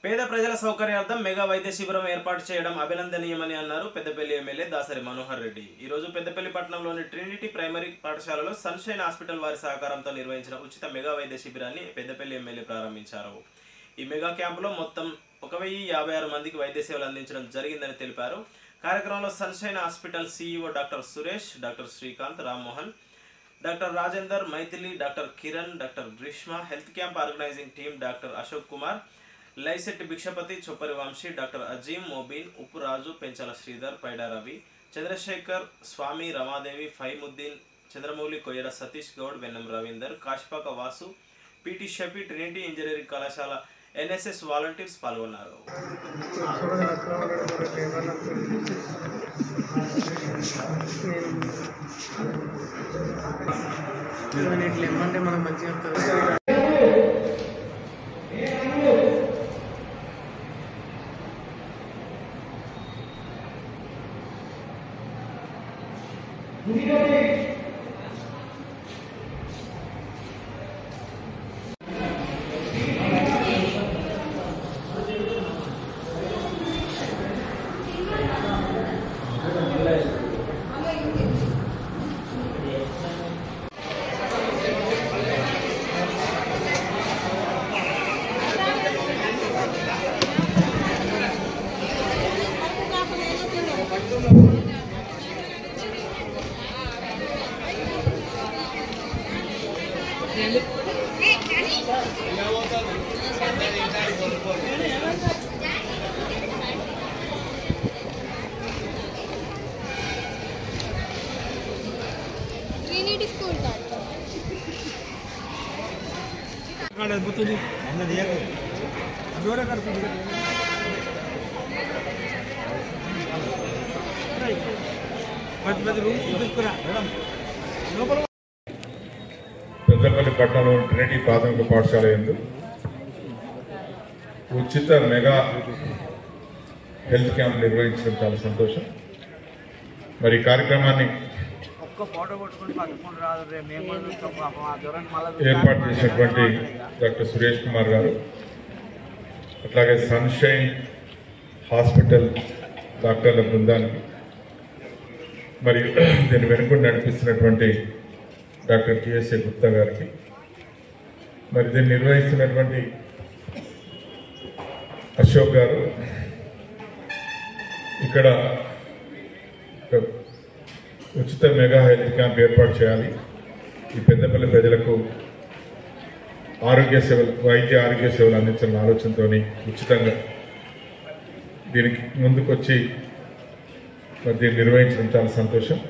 పేద ప్రజల సౌకర్యార్థం మెగా వైద్య శిబిరం ఏర్పాటు చేయడం అభినందనీయమని అన్నారు పెద్దపల్లి ఎమ్మెల్యే దాసరి మనోహర్ రెడ్డి ఈ రోజు పెద్దపల్లి పట్టణంలోని ట్రినిటీ ప్రైమరీ పాఠశాలలో సన్షైన్ హాస్పిటల్ వారి సహకారంతో నిర్వహించిన ఉచిత మెగా వైద్య శిబిరాన్ని పెద్దపల్లి ఎమ్మెల్యే ప్రారంభించారు ఈ మెగా క్యాంపులో మొత్తం ఒక వెయ్యి యాభై ఆరు మందికి వైద్య సేవలు అందించడం జరిగిందని తెలిపారు కార్యక్రమంలో Sunshine Hospital CEO doctor Suresh doctor Srikanth Rammohan doctor Rajender Maithili doctor Kiran doctor Greeshma health camp organizing team doctor Ashok Kumar లైసెట్ Bhikshapathi Choppari Vamsi doctor Azeem Mobeen Uppu Raju Penchala Sridhar Paida Ravi Chandrashekar Swamy Ramadevi Faimuddin Chandramouli Koyyada Satish Goud Vennam Ravinder Kashipaka Vasu PT Shafi Trinity engineering కళాశాల ఎన్ఎస్ఎస్ వాలంటీర్స్ పాల్గొన్నారు ఇవన్నీ ఇట్లా ఇమ్మంటే మనం మంచిగా వస్తుంది ట్రినిటీ స్కూల్ కాదు పెద్దపల్లి పట్టణంలోని ట్రినిటీ ప్రాథమిక పాఠశాల ఎందు ఉచిత మెగా హెల్త్ క్యాంప్ నిర్వహించడం చాలా సంతోషం మరి ఈ కార్యక్రమాన్ని ఒక్క ఫోటో కొట్టుకుని పట్టుకుని రాదు రేపు మేము కూడా చూస్తాం పాపం ఆ జ్వరాన్ని మళ్ళీ ఏర్పాటు చేసినటువంటి డాక్టర్ సురేష్ కుమార్ గారు అట్లాగే సన్షైన్ హాస్పిటల్ డాక్టర్ల బృందానికి మరియు దీన్ని వెనుక నడిపిస్తున్నటువంటి డాక్టర్ టిఎస్ఏ గుప్తా గారికి మరి దీన్ని నిర్వహిస్తున్నటువంటి అశోక్ గారు ఇక్కడ ఒక ఉచిత మెగా హెల్త్ క్యాంప్ ఏర్పాటు చేయాలి ఈ పెద్దపల్లి ప్రజలకు ఆరోగ్య సేవలు వైద్య ఆరోగ్య సేవలు అందించాలన్న ఆలోచనతో ఉచితంగా దీనికి ముందుకొచ్చి మరి దీన్ని నిర్వహించడం చాలా సంతోషం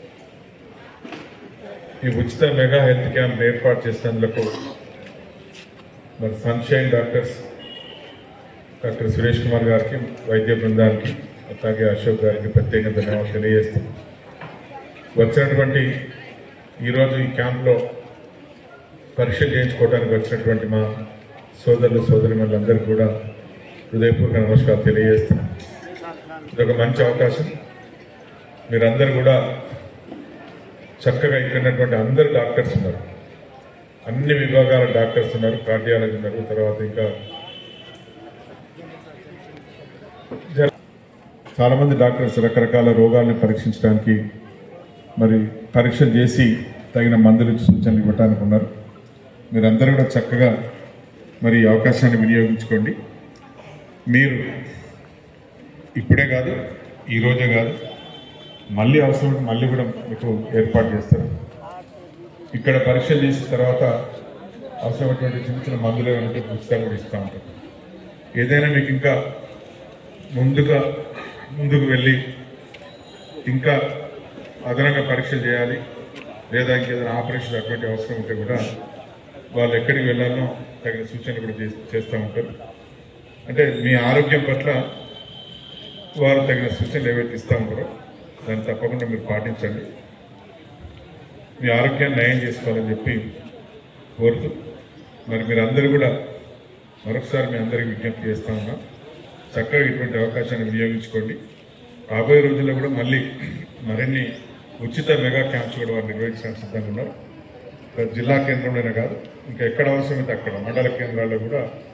ఈ ఉచిత మెగా హెల్త్ క్యాంప్ ఏర్పాటు చేసినందుకు మరి Sunshine doctors doctor Suresh Kumar గారికి వైద్య బృందానికి అలాగే అశోక్ గారికి ప్రత్యేక ధన్యవాదాలు తెలియజేస్తూ వచ్చినటువంటి ఈరోజు ఈ క్యాంప్లో పరీక్ష చేయించుకోవడానికి వచ్చినటువంటి మా సోదరులు సోదరిమణులందరికీ కూడా హృదయపూర్వక నమస్కారం తెలియజేస్తున్నాను ఇదొక మంచి అవకాశం మీరందరూ కూడా చక్కగా ఇక్కడ ఉన్నటువంటి అందరు డాక్టర్స్ ఉన్నారు అన్ని విభాగాల డాక్టర్స్ ఉన్నారు కార్డియాలజీ ఉన్నారు తర్వాత ఇంకా జన- చాలా మంది డాక్టర్స్ రకరకాల రోగాల్ని పరీక్షించడానికి మరి పరీక్షలు చేసి తగిన మందులు సూచనలు ఇవ్వడానికి ఉన్నారు మీరందరూ కూడా చక్కగా మరి ఈ అవకాశాన్ని వినియోగించుకోండి మీరు ఇప్పుడే కాదు ఈ రోజే కాదు మళ్ళీ అవసరం ఉంటే మళ్ళీ కూడా మీకు ఏర్పాటు చేస్తారు ఇక్కడ పరీక్షలు చేసిన తర్వాత అవసరమైనటువంటి చిన్న చిన్న మందులు ఏమంటే పుస్తకాలు కూడా ఇస్తూ ఉంటారు ఏదైనా మీకు ఇంకా ముందుగా ముందుకు వెళ్ళి ఇంకా అదనంగా పరీక్షలు చేయాలి లేదా ఇంకేదైనా ఆపరేషన్ అటువంటి అవసరం ఉంటే కూడా వాళ్ళు ఎక్కడికి వెళ్ళాలో తగిన సూచనలు కూడా చేస్- చేస్తూ ఉంటారు అంటే మీ ఆరోగ్యం పట్ల వారు తగిన సూచనలు ఏవైతే ఇస్తూ ఉంటారో దాన్ని తప్పకుండా మీరు పాటించండి మీ ఆరోగ్యాన్ని నయం చేసుకోవాలని చెప్పి కోరుతూ మరి మీరందరూ కూడా మరొకసారి మీ అందరికీ విజ్ఞప్తి చేస్తా ఉన్నా చక్కగా ఇటువంటి అవకాశాన్ని వినియోగించుకోండి రాబోయే రోజుల్లో కూడా మళ్ళీ మరిన్ని ఉచిత మెగా క్యాంప్స్ కూడా వారు నిర్వహించడానికి సిద్ధంగా ఉన్నారు ఇక్కడ జిల్లా కేంద్రంలోనే కాదు ఇంకా ఎక్కడ అవసరమైతే అక్కడ మండల కేంద్రాల్లో కూడా